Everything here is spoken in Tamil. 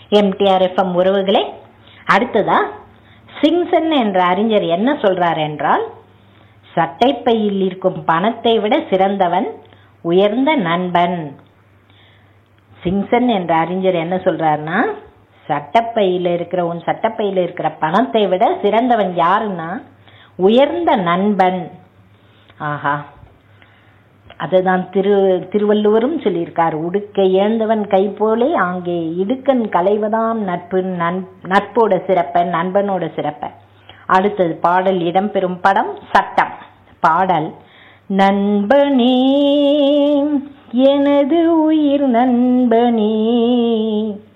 எம்டிஆர் எஃப்எம் உறவுகளே அடுத்ததா சிங்சன் என்ற அறிஞர் என்ன சொல்றார் என்றால் சட்டைப்பையில் இருக்கும் பணத்தை விட சிறந்தவன் உயர்ந்த நண்பன் சிங்சன் என்ற அறிஞர் என்ன சொல்றாருன்னா சட்டப்பையில இருக்கிற உன் சட்டப்பையில இருக்கிற பணத்தை விட சிறந்தவன் யாருன்னா உயர்ந்த நண்பன் ஆஹா அதுதான் திரு திருவள்ளுவரும் சொல்லியிருக்கார் உடுக்க இழந்தவன் கை போலே ஆங்கே இடுக்கன் களைவதாம் நட்பு நன் நட்போட சிறப்ப நண்பனோட சிறப்ப அடுத்தது பாடல் இடம்பெறும் படம் சட்டம் பாடல் நண்பனே எனது உயிர் நண்பனே